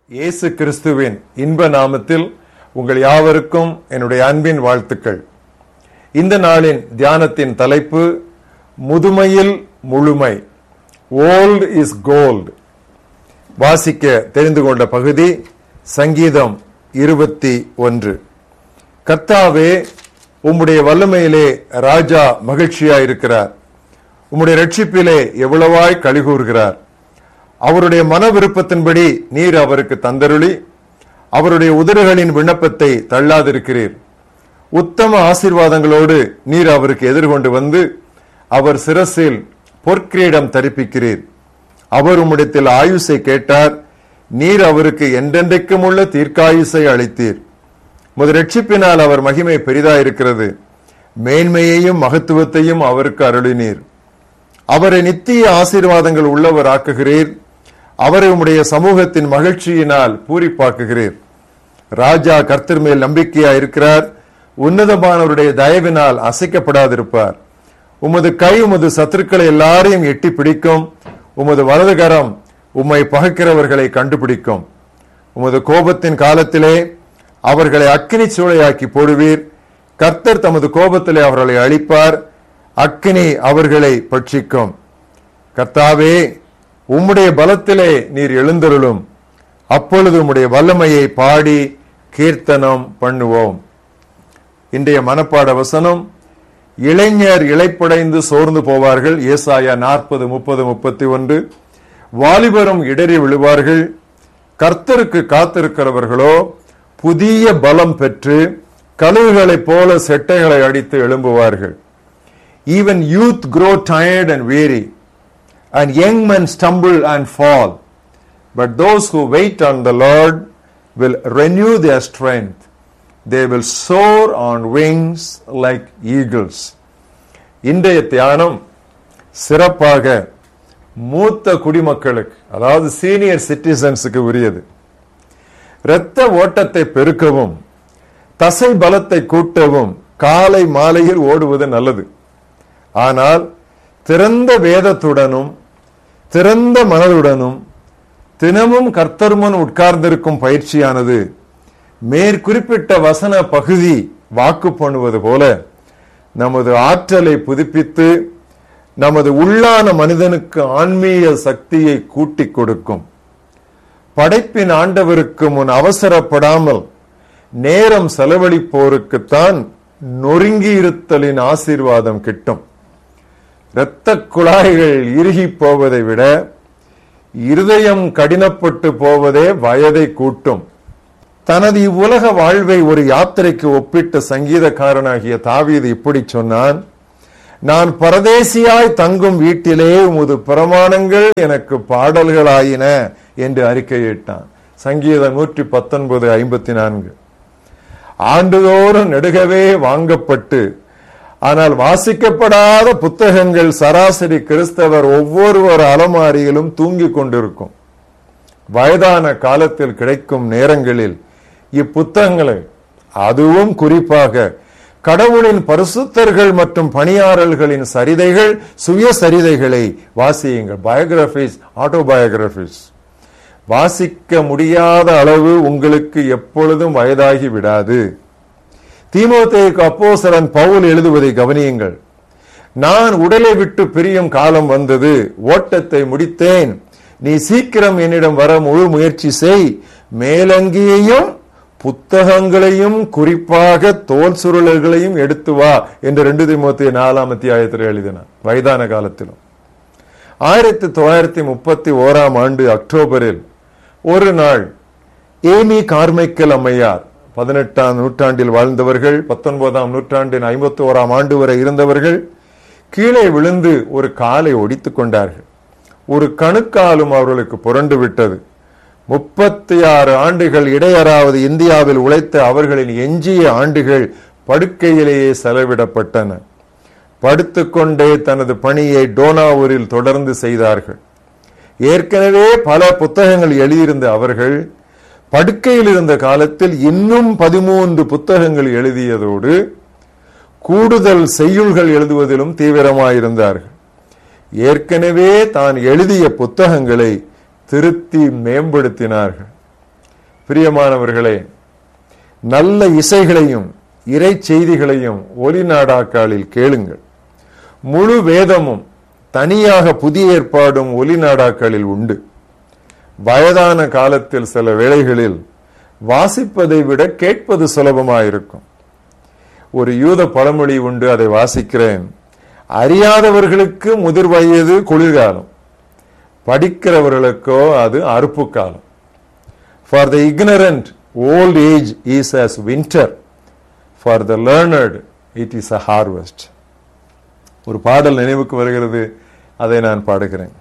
இயேசு கிறிஸ்துவின் இன்ப நாமத்தில் உங்கள் யாவருக்கும் என்னுடைய அன்பின் வாழ்த்துக்கள் இந்த நாளின் தியானத்தின் தலைப்பு முதுமையில் முழுமை ஓல்ட் இஸ் கோல்ட் வாசிக்க தெரிந்து கொண்ட பகுதி சங்கீதம் இருபத்தி ஒன்று கர்த்தாவே உம்முடைய வல்லமையிலே ராஜா மகிழ்ச்சியாயிருக்கிறார் உம்முடைய ரட்சிப்பிலே எவ்வளவாய் கழிகூறுகிறார் அவருடைய மன விருப்பத்தின்படி நீர் அவருக்கு தந்தருளி அவருடைய உதடுகளின் விண்ணப்பத்தை தள்ளாதிருக்கிறீர் உத்தம ஆசீர்வாதங்களோடு நீர் அவருக்கு எதிர்கொண்டு வந்து அவர் சிரசில் பொற்கிரீடம் தரிப்பிக்கிறீர் அவர் உம்மிடத்தில் ஆயுசை கேட்டார் நீர் அவருக்கு என்றென்றைக்கும் உள்ள தீர்க்காயுசை அளித்தீர் முது ரட்சிப்பினால் அவர் மகிமை பெரிதாயிருக்கிறது மேன்மையையும் மகத்துவத்தையும் அவருக்கு அருளினீர் அவரை நித்திய ஆசீர்வாதங்கள் உள்ளவர் ஆக்குகிறீர் அவரை உம்முடைய சமூகத்தின் மகிழ்ச்சியினால் பூரிப்பாக்குகிறீர் ராஜா கர்த்தர் மேல் நம்பிக்கையா இருக்கிறார் உன்னதமானவருடைய தயவினால் அசைக்கப்படாதிருப்பார் உமது கை உமது சத்துருக்களை எல்லாரையும் எட்டி பிடிக்கும் உமது வலது கரம் உம்மை பகைக்கிறவர்களை கண்டுபிடிக்கும் உமது கோபத்தின் காலத்திலே அவர்களை அக்கினி சூளையாக்கி போடுவீர் கர்த்தர் தமது கோபத்திலே அவர்களை அழிப்பார் அக்கினி அவர்களை பட்சிக்கும் கர்த்தாவே உம்முடைய பலத்திலே நீர் எழுந்தருளும் அப்பொழுது உம்முடைய வல்லமையை பாடி கீர்த்தனம் பண்ணுவோம் இன்றைய மனப்பாட வசனம் இளைஞர் இழைப்படைந்து சோர்ந்து போவார்கள் ஏசாயா நாற்பது முப்பது முப்பத்தி ஒன்று வாலிபரும் இடறி விழுவார்கள் கர்த்தருக்கு காத்திருக்கிறவர்களோ புதிய பலம் பெற்று கழுகுகளைப் போல செட்டைகளை அடித்து எழும்புவார்கள் even youth grow tired and weary and young men stumble and fall but those who wait on the lord will renew their strength they will soar on wings like eagles இன்றைய தியானம் சிறப்பாக மூத்த குடிமக்களுக்கு அதாவது சீனியர் சிட்டிசன்ஸுக்கு உரியது இரத்த ஓட்டத்தை பெருக்கவும் தசை பலத்தை கூட்டவும் காலை மாலையில் ஓடுவது நல்லது ஆனால் திறந்த வேதத்துடனும் திறந்த மனதுடனும் தினமும் கர்த்தர்முன் உட்கார்ந்திருக்கும் பயிற்சியானது மேற்குறிப்பிட்ட வசன பகுதி வாக்கு பண்ணுவது போல நமது ஆற்றலை புதுப்பித்து நமது உள்ளான மனிதனுக்கு ஆன்மீக சக்தியை கூட்டிக் கொடுக்கும் படைப்பின் ஆண்டவருக்கு முன் அவசரப்படாமல் நேரம் செலவழிப்போருக்குத்தான் நொறுங்கி இருத்தலின் ஆசீர்வாதம் கிட்டும் இரத்த குழாய்கள் இறுகி போவதை விட இருதயம் கடினப்பட்டு போவதே வயதை கூட்டும் தனது இவ்வுலக வாழ்வை ஒரு யாத்திரைக்கு ஒப்பிட்ட சங்கீதக்காரனாகிய தாவீது இப்படி சொன்னான் நான் பரதேசியாய் தங்கும் வீட்டிலே உமது பிரமாணங்கள் எனக்கு பாடல்களாயின என்று அறிக்கையிட்டான் சங்கீதம் நூற்றி பத்தொன்பது ஐம்பத்தி நான்கு ஆண்டுதோறும் நெடுகவே வாங்கப்பட்டு ஆனால் வாசிக்கப்படாத புத்தகங்கள் சராசரி கிறிஸ்தவர் ஒவ்வொருவர் அலமாரியிலும் தூங்கிக் கொண்டிருக்கும் வயதான காலத்தில் கிடைக்கும் நேரங்களில் இப்புத்தகங்களை அதுவும் குறிப்பாக கடவுளின் பரிசுத்தர்கள் மற்றும் பணியாளர்களின் சரிதைகள் சுயசரிதைகளை வாசியுங்கள் பயோகிராபிஸ் ஆட்டோபயோகிராபிஸ் வாசிக்க முடியாத அளவு உங்களுக்கு எப்பொழுதும் வயதாகி விடாது தீமோத்தேக்கு அப்போசரன் பவுல் எழுதுவதை கவனியுங்கள் நான் உடலை விட்டு பிரியும் காலம் வந்தது ஓட்டத்தை முடித்தேன் நீ சீக்கிரம் என்னிடம் வர முழு முயற்சி செய் மேலங்கியையும் புத்தகங்களையும் குறிப்பாக தோல் சுருளர்களையும் எடுத்து வா என்று ரெண்டு திமுத்தி நாலாம் அத்தியாயத்தில் எழுதினார் வயதான காலத்திலும் ஆயிரத்தி தொள்ளாயிரத்தி முப்பத்தி ஓராம் ஆண்டு அக்டோபரில் ஒரு நாள் ஏமி கார்மைக்கல் அம்மையார் பதினெட்டாம் நூற்றாண்டில் வாழ்ந்தவர்கள் பத்தொன்பதாம் நூற்றாண்டின் ஐம்பத்தி ஓராம் ஆண்டு வரை இருந்தவர்கள் கீழே விழுந்து ஒரு காலை ஒடித்துக் கொண்டார்கள் ஒரு கணுக்காலும் அவர்களுக்கு புரண்டு விட்டது முப்பத்தி ஆறு ஆண்டுகள் இடையறாவது இந்தியாவில் உழைத்த அவர்களின் எஞ்சிய ஆண்டுகள் படுக்கையிலேயே செலவிடப்பட்டன படுத்துக்கொண்டே தனது பணியை டோனாவூரில் தொடர்ந்து செய்தார்கள் ஏற்கனவே பல புத்தகங்கள் எழுதியிருந்த அவர்கள் படுக்கையில் இருந்த காலத்தில் இன்னும் பதிமூன்று புத்தகங்கள் எழுதியதோடு கூடுதல் செய்யுள்கள் எழுதுவதிலும் தீவிரமாயிருந்தார்கள் ஏற்கனவே தான் எழுதிய புத்தகங்களை திருத்தி மேம்படுத்தினார்கள் பிரியமானவர்களே நல்ல இசைகளையும் இறை செய்திகளையும் ஒலி நாடாக்காலில் கேளுங்கள் முழு வேதமும் தனியாக புதிய ஏற்பாடும் ஒலி நாடாக்களில் உண்டு வயதான காலத்தில் சில வேளைகளில் வாசிப்பதை விட கேட்பது சுலபமாயிருக்கும் ஒரு யூத பழமொழி உண்டு அதை வாசிக்கிறேன் அறியாதவர்களுக்கு முதிர் வயது குளிர்காலம் படிக்கிறவர்களுக்கோ அது அறுப்பு காலம் for the ignorant old age is as winter for the learned it is a harvest ஒரு பாடல் நினைவுக்கு வருகிறது அதை நான் பாடுகிறேன்